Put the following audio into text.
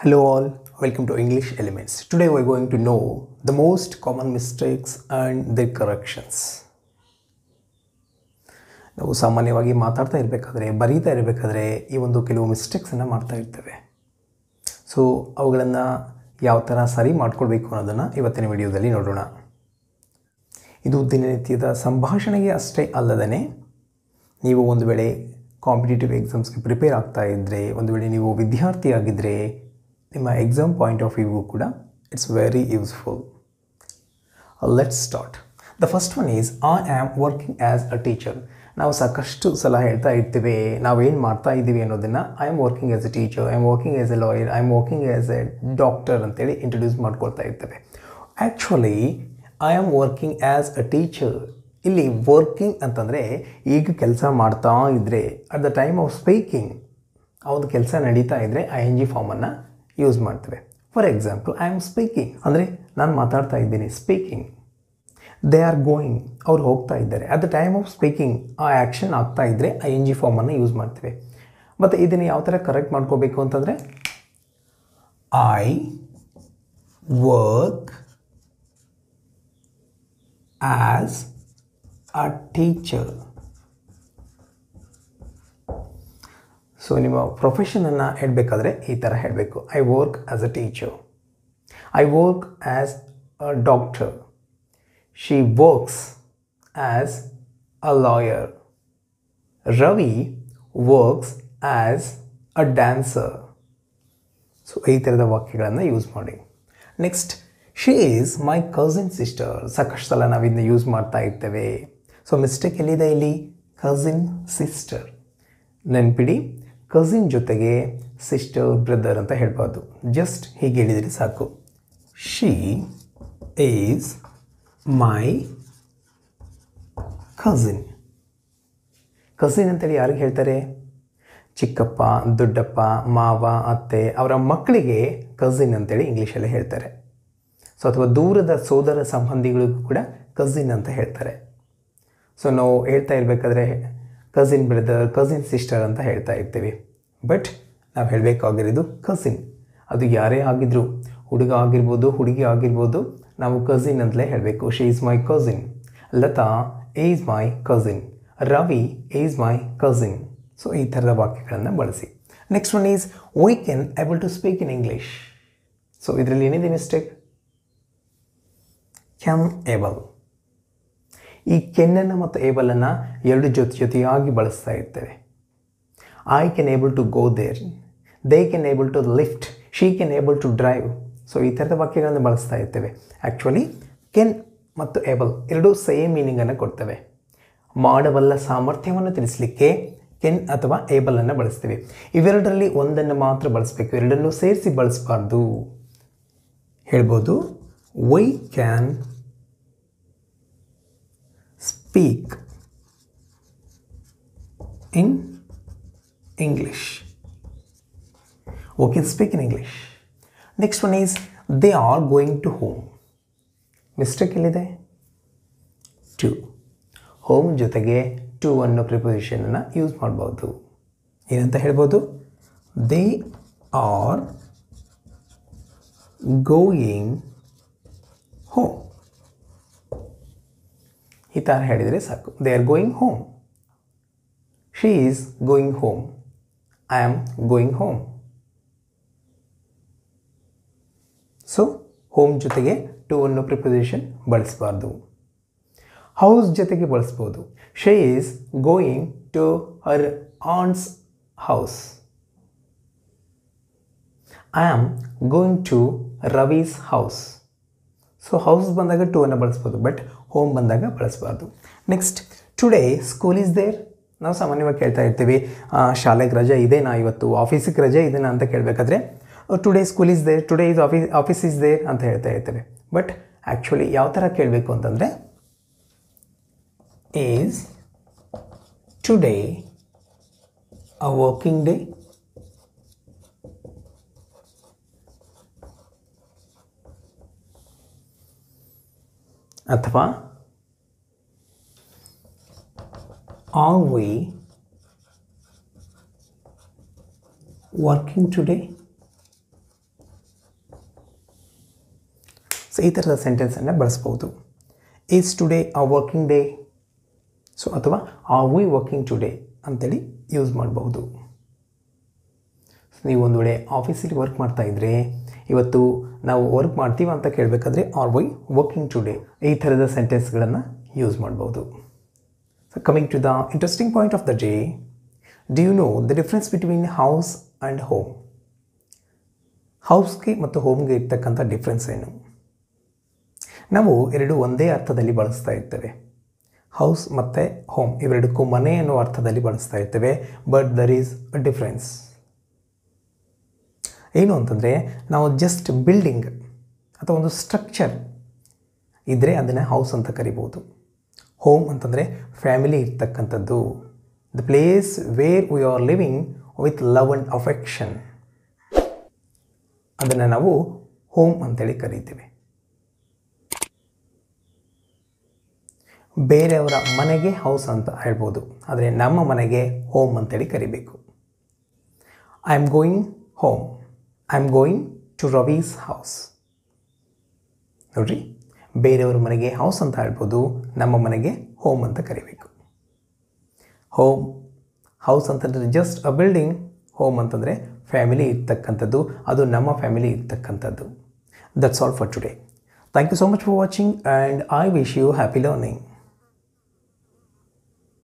Hello all, welcome to English Elements. Today we're going to know the most common mistakes and their corrections. ನಾವು ಸಾಮಾನ್ಯವಾಗಿ ಮಾತಾಡ್ತಾ ಇರಬೇಕಾದ್ರೆ ಬರೀತಾ ಇರಬೇಕಾದ್ರೆ ಈ ಒಂದು ಕೆಲವು ಮಿಸ್ಟೇಕ್ಸನ್ನು ಮಾಡ್ತಾ ಇರ್ತೇವೆ ಸೊ ಅವುಗಳನ್ನು ಯಾವ ಥರ ಸರಿ ಮಾಡ್ಕೊಳ್ಬೇಕು ಅನ್ನೋದನ್ನು ಇವತ್ತಿನ ವಿಡಿಯೋದಲ್ಲಿ ನೋಡೋಣ ಇದು ದಿನನಿತ್ಯದ ಸಂಭಾಷಣೆಗೆ ಅಷ್ಟೇ ಅಲ್ಲದೇ ನೀವು ಒಂದು ವೇಳೆ ಕಾಂಪಿಟೇಟಿವ್ ಎಕ್ಸಾಮ್ಸ್ಗೆ ಪ್ರಿಪೇರ್ ಆಗ್ತಾ ಇದ್ದರೆ ಒಂದು ವೇಳೆ ನೀವು ವಿದ್ಯಾರ್ಥಿ ಆಗಿದ್ದರೆ ನಿಮ್ಮ ಎಕ್ಸಾಮ್ ಪಾಯಿಂಟ್ ಆಫ್ ವ್ಯೂಗೂ ಕೂಡ it's very useful let's start the first one is I am working as a teacher ನಾವು ಸಾಕಷ್ಟು ಸಲ ಹೇಳ್ತಾ ಇರ್ತೀವಿ ನಾವೇನು ಮಾಡ್ತಾ ಇದ್ದೀವಿ ಅನ್ನೋದನ್ನು I am working as a teacher I am working as a lawyer I am working as a doctor ಅಂತೇಳಿ ಇಂಟ್ರೊಡ್ಯೂಸ್ ಮಾಡ್ಕೊಳ್ತಾ ಇರ್ತೇವೆ actually I am working as a teacher ಇಲ್ಲಿ ವರ್ಕಿಂಗ್ ಅಂತಂದರೆ ಈಗ ಕೆಲಸ ಮಾಡ್ತಾ ಇದ್ದರೆ at the time of speaking ಆ ಒಂದು ಕೆಲಸ ನಡೀತಾ ಇದ್ದರೆ ಐ ಎನ್ ಜಿ ಫಾರ್ಮನ್ನು ಯೂಸ್ ಮಾಡ್ತೇವೆ for example I am speaking ಅಂದರೆ ನಾನು ಮಾತಾಡ್ತಾ ಇದ್ದೀನಿ ಸ್ಪೀಕಿಂಗ್ ದೇ ಆರ್ ಗೋಯಿಂಗ್ ಅವ್ರು ಹೋಗ್ತಾ ಇದ್ದಾರೆ at the time of speaking ಆ ಆ್ಯಕ್ಷನ್ ಆಗ್ತಾ ಇದ್ದರೆ ಐ ಎನ್ ಜಿ ಫಾರ್ಮನ್ನು ಯೂಸ್ ಮಾಡ್ತೇವೆ ಮತ್ತು ಇದನ್ನು ಯಾವ ಥರ ಕರೆಕ್ಟ್ ಮಾಡ್ಕೋಬೇಕು ಅಂತಂದರೆ I work as a teacher so ನಿಮ್ಮ ಪ್ರೊಫೆಷನನ್ನು ಹೇಳಬೇಕಾದ್ರೆ ಈ ಥರ ಹೇಳಬೇಕು I work as a teacher I work as a doctor she works as a lawyer Ravi works as a dancer so ಈ ಥರದ ವಾಕ್ಯಗಳನ್ನು ಯೂಸ್ ಮಾಡಿ next she is my cousin sister ಸಾಕಷ್ಟು ಸಲ ನಾವು ಇದನ್ನ ಯೂಸ್ ಮಾಡ್ತಾ ಇರ್ತೇವೆ ಸೊ ಮಿಸ್ಟೇಕ್ ಎಲ್ಲಿದೆ ಇಲ್ಲಿ ಕಸಿನ್ ಸಿಸ್ಟರ್ ನೆನ್ಪಿಡಿ ಕಸಿನ್ ಜೊತೆಗೆ ಸಿಸ್ಟರ್ ಬ್ರದರ್ ಅಂತ ಹೇಳ್ಬಾರ್ದು ಜಸ್ಟ್ ಹೀಗೆ ಹೇಳಿದರೆ ಸಾಕು she is my cousin cousin ಅಂತೇಳಿ ಯಾರಿಗೆ ಹೇಳ್ತಾರೆ ಚಿಕ್ಕಪ್ಪ ದೊಡ್ಡಪ್ಪ ಮಾವ ಅತ್ತೆ ಅವರ ಮಕ್ಕಳಿಗೆ ಕಸಿನ್ ಅಂತೇಳಿ ಇಂಗ್ಲೀಷಲ್ಲಿ ಹೇಳ್ತಾರೆ ಸೊ ಅಥವಾ ದೂರದ ಸೋದರ ಸಂಬಂಧಿಗಳಿಗೂ ಕೂಡ ಕಸಿನ್ ಅಂತ ಹೇಳ್ತಾರೆ ಸೊ ನಾವು ಹೇಳ್ತಾ ಇರಬೇಕಾದ್ರೆ ಕಸಿನ್ ಬ್ರದರ್ ಕಸಿನ್ ಸಿಸ್ಟರ್ ಅಂತ ಹೇಳ್ತಾ ಇರ್ತೀವಿ ಬಟ್ ನಾವು ಹೇಳಬೇಕಾಗಿರೋದು ಕಸಿನ್ ಅದು ಯಾರೇ ಆಗಿದ್ರು ಹುಡುಗ ಆಗಿರ್ಬೋದು ಹುಡುಗಿ ಆಗಿರ್ಬೋದು ನಾವು ಕಸಿನ್ ಅಂತಲೇ ಹೇಳಬೇಕು she is my cousin Latha is my cousin Ravi is my cousin so ಈ ಥರದ ವಾಕ್ಯಗಳನ್ನು ಬಳಸಿ next one is we can able to speak in English so ಇದರಲ್ಲಿ ಏನಿದೆ ಮಿಸ್ಟೇಕ್ ಕ್ಯಾನ್ ಏಬಲ್ ಈ ಕೆನ್ನನ್ನು ಮತ್ತು ಏಬಲನ್ನು ಎರಡು ಜೊತೆ ಜೊತೆಯಾಗಿ ಬಳಸ್ತಾ ಇರ್ತೇವೆ I can able to go there they can able to lift she can able to drive so ಈ ಥರದ ವಾಕ್ಯಗಳನ್ನು ಬಳಸ್ತಾ ಇರ್ತೇವೆ ಆ್ಯಕ್ಚುಲಿ ಕೆನ್ ಮತ್ತು ಏಬಲ್ ಎರಡೂ ಸೇಮ್ ಮೀನಿಂಗನ್ನು ಕೊಡ್ತವೆ ಮಾಡಬಲ್ಲ ಸಾಮರ್ಥ್ಯವನ್ನು ತಿಳಿಸಲಿಕ್ಕೆ ಕೆನ್ ಅಥವಾ ಏಬಲನ್ನು ಬಳಸ್ತೀವಿ ಇವೆರಡರಲ್ಲಿ ಒಂದನ್ನು ಮಾತ್ರ ಬಳಸಬೇಕು ಎರಡನ್ನೂ ಸೇರಿಸಿ ಬಳಸಬಾರ್ದು ಹೇಳ್ಬೋದು we can speak in English okay speak in English next one is they are going to home mistake ಎಲ್ಲಿದೆ ಟು ಹೋಮ್ ಜೊತೆಗೆ ಟು ಅನ್ನೋ ಪ್ರಿಪೊಸಿಷನನ್ನು ಯೂಸ್ ಮಾಡ್ಬೋದು ಏನಂತ ಹೇಳ್ಬೋದು ದೇ ಆರ್ ಗೋಯಿಂಗ್ ಹೋಮ್ ಈ ಥರ ಹೇಳಿದರೆ ಸಾಕು they are going home she is going home I am going home so home ಜೊತೆಗೆ ಟು ಅನ್ನೋ ಪ್ರಿಪೊಸಿಷನ್ ಬಳಸಬಾರ್ದು ಹೌಸ್ ಜೊತೆಗೆ ಬಳಸ್ಬೋದು she is going to her aunt's house I am going to Ravi's house so house ಬಂದಾಗ to ಅನ್ನು ಬಳಸ್ಬೋದು but home ಬಂದಾಗ ಬಳಸಬಾರ್ದು next today school is there ನಾವು ಸಾಮಾನ್ಯವಾಗಿ ಕೇಳ್ತಾ ಇರ್ತೀವಿ ಶಾಲೆಗೆ ರಜೆ ಇದೇನಾ ಇವತ್ತು ಆಫೀಸಿಗೆ ರಜೆ ಇದೇನಾ ಅಂತ ಕೇಳಬೇಕಾದ್ರೆ today school is there today is office office is there ಅಂತ ಹೇಳ್ತಾ ಇರ್ತೇವೆ ಬಟ್ ಆ್ಯಕ್ಚುಲಿ ಯಾವ ಥರ ಕೇಳಬೇಕು ಅಂತಂದರೆ is today a working day ಅಥವಾ ಆರ್ ವಿ ವರ್ಕಿಂಗ್ ಟುಡೇ ಈ ಥರದ ಸೆಂಟೆನ್ಸನ್ನು ಬಳಸ್ಬೋದು is today a working day so ಅಥವಾ ಆರ್ ವಿ ವರ್ಕಿಂಗ್ ಟುಡೇ ಅಂತೇಳಿ ಯೂಸ್ ಮಾಡಬಹುದು ನೀವು ಒಂದು ವೇಳೆ ಆಫೀಸಲ್ಲಿ ವರ್ಕ್ ಮಾಡ್ತಾ ಇದ್ದರೆ ಇವತ್ತು ನಾವು ವರ್ಕ್ ಮಾಡ್ತೀವ ಅಂತ ಕೇಳಬೇಕಾದ್ರೆ ಆರ್ ವೈ ವರ್ಕಿಂಗ್ ಟುಡೇ ಈ ಥರದ ಸೆಂಟೆನ್ಸ್ಗಳನ್ನು ಯೂಸ್ ಮಾಡ್ಬೋದು so coming to the interesting point of the day do you know the difference between house and home ಹೌಸ್ಗೆ ಮತ್ತು ಹೋಮ್ಗೆ ಇರ್ತಕ್ಕಂಥ ಡಿಫ್ರೆನ್ಸ್ ಏನು ನಾವು ಎರಡು ಒಂದೇ ಅರ್ಥದಲ್ಲಿ ಬಳಸ್ತಾ ಇರ್ತೇವೆ ಹೌಸ್ ಮತ್ತು ಹೋಮ್ ಇವೆರಡಕ್ಕೂ ಮನೆ ಅನ್ನೋ ಅರ್ಥದಲ್ಲಿ ಬಳಸ್ತಾ ಇರ್ತೇವೆ but there is a difference ಏನು ಅಂತಂದರೆ ನಾವು ಜಸ್ಟ್ ಬಿಲ್ಡಿಂಗ್ ಅಥವಾ ಒಂದು ಸ್ಟ್ರಕ್ಚರ್ ಇದ್ದರೆ ಅದನ್ನು ಹೌಸ್ ಅಂತ ಕರಿಬೋದು ಹೋಮ್ ಅಂತಂದರೆ ಫ್ಯಾಮಿಲಿ ಇರ್ತಕ್ಕಂಥದ್ದು the place where we are living with love and affection ಅದನ್ನು ನಾವು ಹೋಮ್ ಅಂತೇಳಿ ಕರಿತೀವಿ ಬೇರೆಯವರ ಮನೆಗೆ ಹೌಸ್ ಅಂತ ಹೇಳ್ಬೋದು ಆದರೆ ನಮ್ಮ ಮನೆಗೆ ಹೋಮ್ ಅಂತೇಳಿ ಕರಿಬೇಕು I am going home I am going to Ravi's house ನೋಡ್ರಿ ಬೇರೆಯವ್ರ ಮನೆಗೆ ಹೌಸ್ ಅಂತ ಹೇಳ್ಬೋದು ನಮ್ಮ ಮನೆಗೆ ಹೋಮ್ ಅಂತ ಕರಿಬೇಕು ಹೋಮ್ ಹೌಸ್ ಅಂತಂದರೆ ಜಸ್ಟ್ ಅ ಬಿಲ್ಡಿಂಗ್ ಹೋಮ್ ಅಂತಂದರೆ ಫ್ಯಾಮಿಲಿ ಇರ್ತಕ್ಕಂಥದ್ದು ಅದು ನಮ್ಮ ಫ್ಯಾಮಿಲಿ ಇರ್ತಕ್ಕಂಥದ್ದು that's all for today thank you so much for watching and I wish you happy learning